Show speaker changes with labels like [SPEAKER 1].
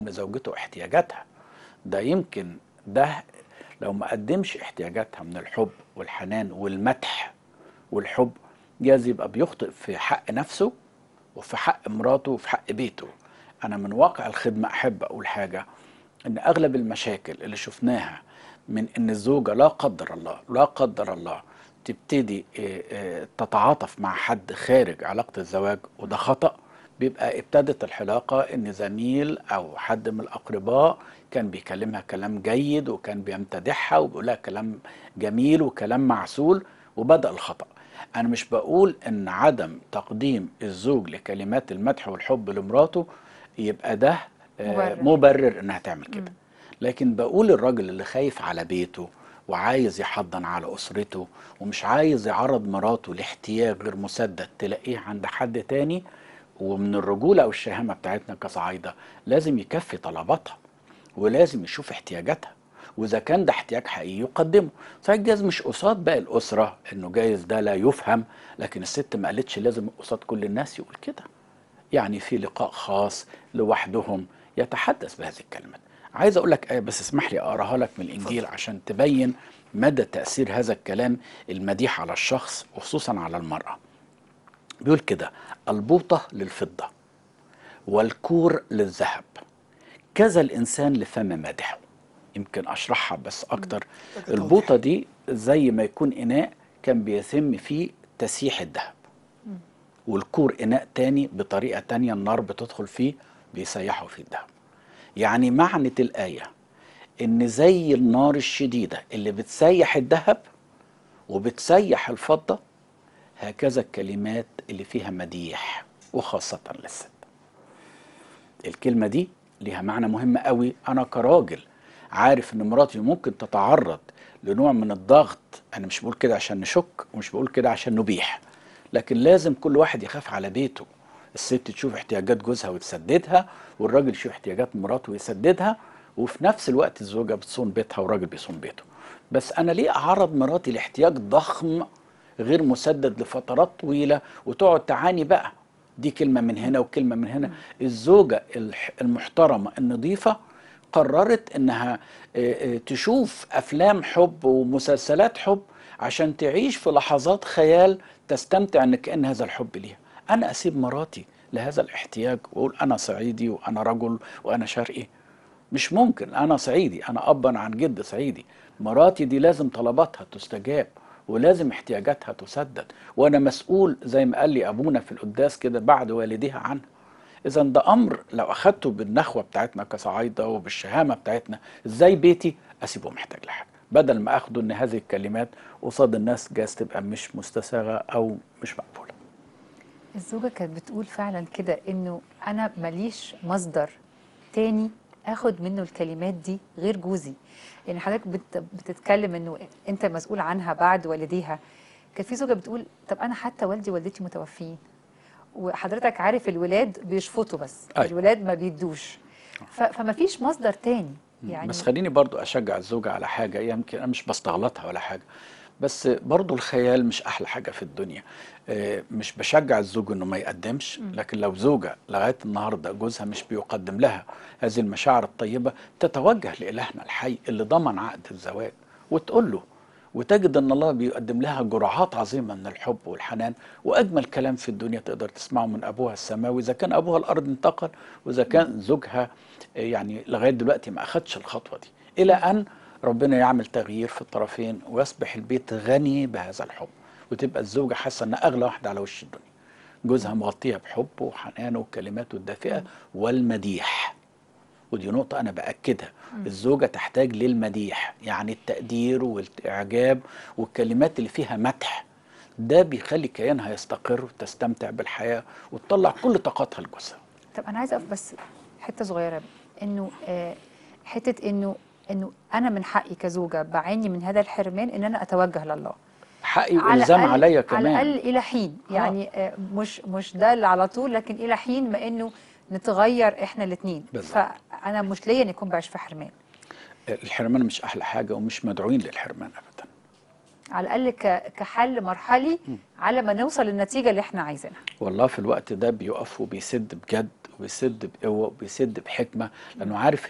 [SPEAKER 1] لزوجته احتياجاتها ده يمكن ده لو ما قدمش احتياجاتها من الحب والحنان والمدح والحب جايز يبقى بيخطئ في حق نفسه وفي حق مراته وفي حق بيته انا من واقع الخدمه احب اقول حاجه ان اغلب المشاكل اللي شفناها من ان الزوجه لا قدر الله لا قدر الله تبتدي آه، آه، تتعاطف مع حد خارج علاقه الزواج وده خطأ بيبقى ابتدت الحلاقة ان زميل او حد من الاقرباء كان بيكلمها كلام جيد وكان بيمتدحها وبيقول لها كلام جميل وكلام معسول وبدأ الخطأ انا مش بقول ان عدم تقديم الزوج لكلمات المدح والحب لمراته يبقى ده آه،
[SPEAKER 2] مبرر.
[SPEAKER 1] مبرر انها تعمل كده لكن بقول الراجل اللي خايف على بيته وعايز يحضن على اسرته ومش عايز يعرض مراته لاحتياج غير مسدد تلاقيه عند حد تاني ومن الرجوله او الشهامه بتاعتنا كصعايده لازم يكفي طلباتها ولازم يشوف احتياجاتها واذا كان ده احتياج حقيقي يقدمه صحيح جايز مش قصاد باقي الاسره انه جايز ده لا يفهم لكن الست ما قالتش لازم قصاد كل الناس يقول كده يعني في لقاء خاص لوحدهم يتحدث بهذه الكلمات عايز اقول لك ايه بس اسمح لي اقراها لك من الانجيل عشان تبين مدى تاثير هذا الكلام المديح على الشخص وخصوصا على المراه بيقول كده البوطه للفضه والكور للذهب كذا الانسان لفم مادحه يمكن اشرحها بس اكتر
[SPEAKER 3] محتاجة
[SPEAKER 1] البوطه دي زي ما يكون اناء كان بيتم فيه تسييح الذهب والكور اناء تاني بطريقه تانية النار بتدخل فيه بيسيحوا فيه الذهب يعني معنى الايه ان زي النار الشديده اللي بتسيح الذهب وبتسيح الفضه هكذا الكلمات اللي فيها مديح وخاصه للست الكلمه دي ليها معنى مهم قوي انا كراجل عارف ان مراتي ممكن تتعرض لنوع من الضغط انا مش بقول كده عشان نشك ومش بقول كده عشان نبيح لكن لازم كل واحد يخاف على بيته الست تشوف احتياجات جوزها وتسددها والراجل يشوف احتياجات مراته ويسددها وفي نفس الوقت الزوجه بتصون بيتها والراجل بيصون بيته بس انا ليه اعرض مراتي لاحتياج ضخم غير مسدد لفترات طويله وتقعد تعاني بقى دي كلمه من هنا وكلمه من هنا الزوجه الح- المحترمه النظيفه قررت انها آه، آه، تشوف افلام حب ومسلسلات حب عشان تعيش في لحظات خيال تستمتع ان كان هذا الحب ليها انا اسيب مراتي لهذا الاحتياج واقول انا صعيدي وانا رجل وانا شرقي مش ممكن انا صعيدي انا ابا عن جد صعيدي مراتي دي لازم طلباتها تستجاب ولازم احتياجاتها تسدد وانا مسؤول زي ما قال لي ابونا في القداس كده بعد والديها عنها اذا ده امر لو اخدته بالنخوه بتاعتنا كصعايده وبالشهامه بتاعتنا ازاي بيتي اسيبه محتاج لحاجه بدل ما اخده ان هذه الكلمات قصاد الناس جايز تبقى مش مستساغه او مش مقبوله
[SPEAKER 2] الزوجة كانت بتقول فعلا كده انه انا ماليش مصدر تاني اخد منه الكلمات دي غير جوزي يعني حضرتك بت بتتكلم انه انت مسؤول عنها بعد والديها كانت في زوجة بتقول طب انا حتى والدي ووالدتي متوفيين وحضرتك عارف الولاد بيشفطوا بس
[SPEAKER 1] أيوة.
[SPEAKER 2] الولاد ما بيدوش ف- فما فيش مصدر تاني يعني
[SPEAKER 1] بس خليني برضو اشجع الزوجة على حاجة يمكن انا مش بستغلطها ولا حاجة بس برضو الخيال مش احلى حاجة في الدنيا آه، مش بشجع الزوج انه ما يقدمش لكن لو زوجة لغاية النهاردة جوزها مش بيقدم لها هذه المشاعر الطيبة تتوجه لإلهنا الحي اللي ضمن عقد الزواج وتقول له وتجد ان الله بيقدم لها جرعات عظيمه من الحب والحنان واجمل كلام في الدنيا تقدر تسمعه من ابوها السماوي اذا كان ابوها الارض انتقل واذا كان زوجها آه، يعني لغايه دلوقتي ما اخدش الخطوه دي الى ان ربنا يعمل تغيير في الطرفين ويصبح البيت غني بهذا الحب وتبقى الزوجه حاسه انها اغلى واحده على وش الدنيا جوزها مغطيها بحبه وحنانه وكلماته الدافئه والمديح ودي نقطة أنا بأكدها الزوجة تحتاج للمديح يعني التقدير والإعجاب والكلمات اللي فيها مدح ده بيخلي كيانها يستقر وتستمتع بالحياة وتطلع كل طاقتها لجوزها
[SPEAKER 2] طب انا عايزه اقف بس حته صغيره انه آه حته انه انه انا من حقي كزوجه بعاني من هذا الحرمان ان انا اتوجه لله
[SPEAKER 1] حقي
[SPEAKER 2] على
[SPEAKER 1] والزام
[SPEAKER 2] الأقل-
[SPEAKER 1] عليا كمان
[SPEAKER 2] على الاقل الى حين يعني آه مش مش ده اللي على طول لكن الى حين ما انه نتغير احنا الاثنين
[SPEAKER 1] بالظبط.
[SPEAKER 2] فانا مش ليا ان يكون بعيش في حرمان
[SPEAKER 1] الحرمان مش أحلى حاجة ومش مدعوين للحرمان أبدا
[SPEAKER 2] على الاقل ك- كحل مرحلي على ما نوصل للنتيجه اللي احنا عايزينها
[SPEAKER 1] والله في الوقت ده بيقف وبيسد بجد وبيسد بقوه وبيسد بحكمه لانه عارف